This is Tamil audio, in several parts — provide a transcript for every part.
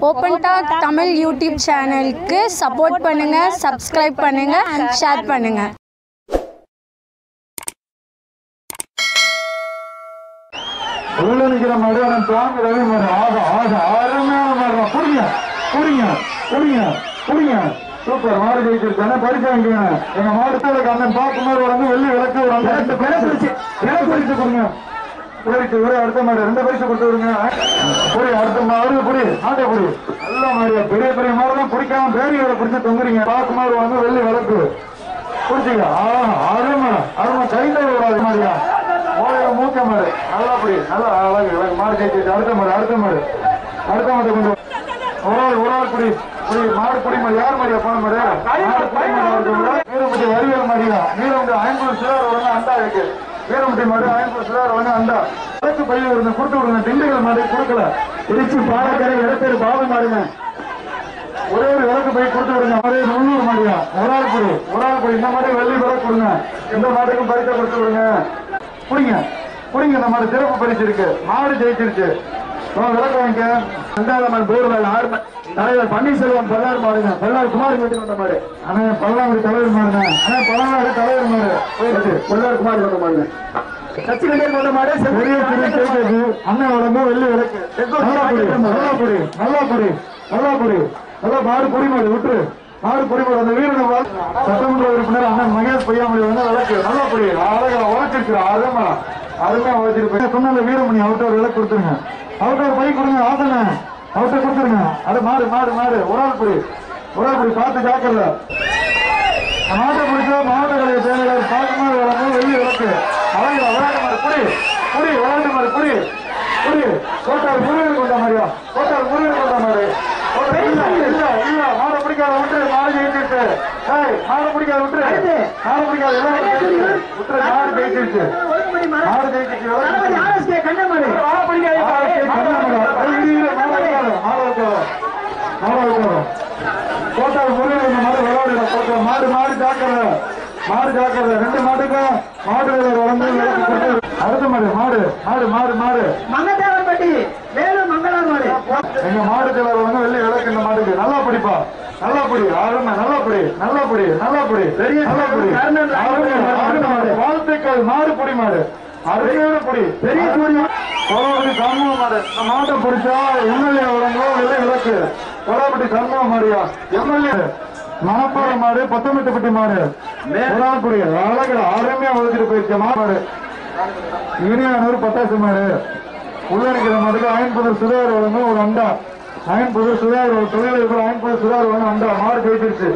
ஓப்பன் டாக் தமிழ் யூடியூப் சேனலுக்கு சப்போர்ட் பண்ணுங்க சப்ஸ்கிரைப் பண்ணுங்க ஷேர் பண்ணுங்க உள்ள நிக்கிற மடுவன தாங்க ரவி மாடு ஆக ஆக அருமையான மாடுறோம் புடிங்க புடிங்க புடிங்க புடிங்க சூப்பர் மாடு ஜெயிச்சிருக்கானே பரிசு வாங்கிக்கோங்க எங்க மாடுத்தோட அண்ணன் பார்க்கும்போது வந்து வெள்ளி விளக்கு ஒரு அந்த ரெண்டு பேரை பிரிச்சு பேரை பிரிச்சு கொடுங்க பரிசு ஒரு அடுத்த மாடு ரெண்டு பரிசு கொடுத்து விடுங்க புரி அடுத்த மாடு புரி ஆட்டை புரி நல்ல மாடியா பெரிய பெரிய மாடுலாம் பிடிக்காம பேரியோட பிடிச்சு தொங்குறீங்க பார்க்கும்போது வந்து வெள்ளி விளக்கு புடிச்சிங்க ஆ அருமை அருமை கையில விடாது மாதிரியா ஓலைய மூக்க மாடு நல்லா புடி நல்லா அழகு அழகு மாடு ஜெயிச்சு அடுத்த மாடு அடுத்த மாடு அடுத்த மாடு கொண்டு வா. ஒரு ஆள் ஒரு ஆள் புடி புடி மாடு புடி மாடு யார் மாதிரியா போன மாடு மாடு புடி மாடு இருக்குங்களா வீரமுட்டி வரிவேல் மாதிரியா வீரமுட்டி ஐம்பது சிலர் வந்து அண்டா இருக்கு வீரமுட்டி மாடு ஐம்பது சிலர் வந்து அண்டா வழக்கு பையன் விடுங்க கொடுத்து விடுங்க திண்டுக்கல் மாடு கொடுக்கல திருச்சி பாலக்கரை இடப்பேர் பாபு மாடுங்க ஒரே ஒரு விளக்கு போய் கொடுத்து விடுங்க ஒரே முன்னூறு மாடியா ஒரு ஆள் கொடு ஒரு ஆள் கொடு இந்த மாதிரி வெள்ளி விளக்கு கொடுங்க இந்த மாட்டுக்கும் பரிசை கொடுத்து விடுங்க புடிங்க புடிங்க இந்த மாதிரி சிறப்பு பரிசு இருக்கு மாடு ஜெயிச்சிருச்சு உன் விளக்கு வாங்கிக்க ரெண்டாவது மாடு போர்வேல் ஆறு ம- தலைவர் பன்னீர்செல்வம் பல்லார் மாடுங்க பல்லார் குமார் வீட்டு வந்த மாடு ஆனா பல்லாங்குடி தலைவர் மாடுங்க ஆனா பல்லாங்குடி தலைவர் மாடு போயிடுச்சு பல்லார் குமார் கொண்ட மாடுங்க சச்சி கண்டேர் கொண்ட மாடு பெரிய சிறு கேட்குது அண்ணன் உடம்பு வெள்ளி விளக்கு நல்லா புடி நல்லா புடி நல்லா புடி நல்லா புடி நல்லா மாடு பொடி மாடு விட்டுரு மாடு பொடி மாடு அந்த வீரனை வா- சட்டமன்ற உறுப்பினர் அண்ணன் மகேஷ் பொய்யாமொழி வந்து விளக்கு நல்லா புடி அழகா உழைச்சிருக்கு அருமா அருமையா உழைச்சிருப்பேன் சொன்ன வீரமணி அவர்கிட்ட ஒரு விளக்கு கொடுத்துருங்க அவர்கிட்ட ஒரு பை கொடுங்க ஆசன அவர்கிட்ட கொடுத்துருங்க அது மாடு மாடு மாடு ஒரு ஆள் புடி ஒரு ஆள் புடி பார்த்து ஜாக்கிரதை மாட்டை பிடிச்சா மாவட்ட கலைய செயலாளர் பாக்குமாறு வளர்ந்து வெள்ளி விளக்கு அழகிற விளையாட்டு மாடு புடி புடி விளையாட்டு மாடு புடி புடி கோட்டார் முருகன் கொண்ட மாதிரியா கோட்டார் முருகன் கொண்ட மாதிரி இல்ல இல்ல இல்ல மாடை பிடிக்காத விட்டு மாடு ஜெயிச்சிருச்சு ஏய் மாடை பிடிக்காத விட்டு மாடை பிடிக்காத எல்லாம் விட்டு மாடு ஜெயிச்சிருச்சு மாடு ஜெயிச்சிருச்சு விளக்கு. மாடை பிடிக்காத கண்ணை மாடு. ஐய், இரு, இரு, மாடை வைக்காத, மாடை வைக்காத. மாடை வைக்காத. கோட்டார் முருகன் இந்த மாதிரி விளையாடுற கோட்டை மாடு மாடு ஜாக்கிரதை மாடு ஜாக்கிரதை ரெண்டு மாட்டுக்கும் மாடு வளர்ந்து விளக்கு கொடுத்து அடுத்த மாடு மாடு மாடு மாடு மாடு மங்கத்தேவன்பட்டி வேலூர் மங்களார் மாடு எங்க மாடு கலர் வந்து வெள்ளி விளக்கு இந்த மாட்டுக்கு நல்லா பிடிப்பா நல்லா பிடி ஆளுமை நல்லா பிடி நல்லா பிடி நல்லா பிடி பெரிய நல்லா பிடி கர்ணன் அருமை, அருமை மாடு. வாழ்த்துக்கள் மாடு பிடி மாடு அருமையான பிடி பெரிய சூரியன் கொலவட்டி சண்முக மாடு இந்த மாட்டை பிடிச்சா எம்எல்ஏ வழங்கோ வெள்ளை விளக்கு கொலவட்டி சண்முக மாடியா எம்எல்ஏ மணப்பாறை மாடு பத்தமெட்டுப்பட்டி மாடு புறாக்குடி அழகு அருமையா வளர்த்துட்டு போயிருக்க மாடு யூனியானூர் பட்டாசு மாடு உள்ள இருக்கிற மாட்டுக்கு அயன் புதர் சுதார் வழங்கும் ஒரு அண்டா அயன் புதர் சுதார் ஒரு தொழிலதிபர் அயன் புதர் சுதார் வழங்கும் அண்டா மாடு ஜெயிச்சிருச்சு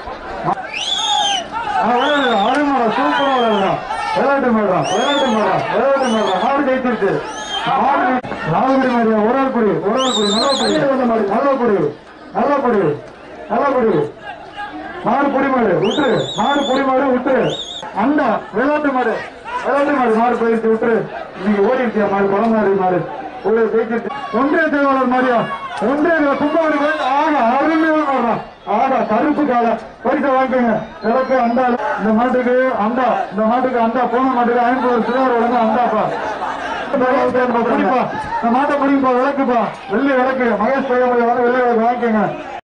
ஆளுமாடா சூப்பரா விளையாடுறா விளையாட்டு மாடா விளையாட்டு மாடா விளையாட்டு மாடா மாடு ஜெயிச்சிருச்சு மாடு லால்குடி மாடியா ஒரு ஆள் குடி ஒரு ஆள் குடி நல்லா குடி நல்லா குடி நல்லா குடி நல்லா குடி மாடு பொடி மாடு விட்டுரு மாடு பொடி மாடு விட்டுரு அண்டா விளையாட்டு மாடு விளையாட்டு மாடு மாடு போயிடுச்சு விட்டுரு நீங்க ஓடிடுச்சியா மாடு குளம் மாடு மாடு உள்ள ஜெயிச்சிருச்சு ஒன்றிய செயலாளர் மாதிரியா ஒன்றிய கும்பகோணி ஆக அருமையா மாடுறான் ஆகா கருப்பு கால பரிசை வாங்கிக்கோங்க விளக்கு அண்டா இந்த மாட்டுக்கு அண்டா இந்த மாட்டுக்கு அண்டா போன மாட்டுக்கு ஐம்பது சிலர் வழங்க அண்டாப்பா புடிப்பா இந்த மாட்டை புடிப்பா விளக்குப்பா வெள்ளி விளக்கு மகேஷ் பையன் வந்து வெள்ளி விளக்கு வாங்கிக்கோங்க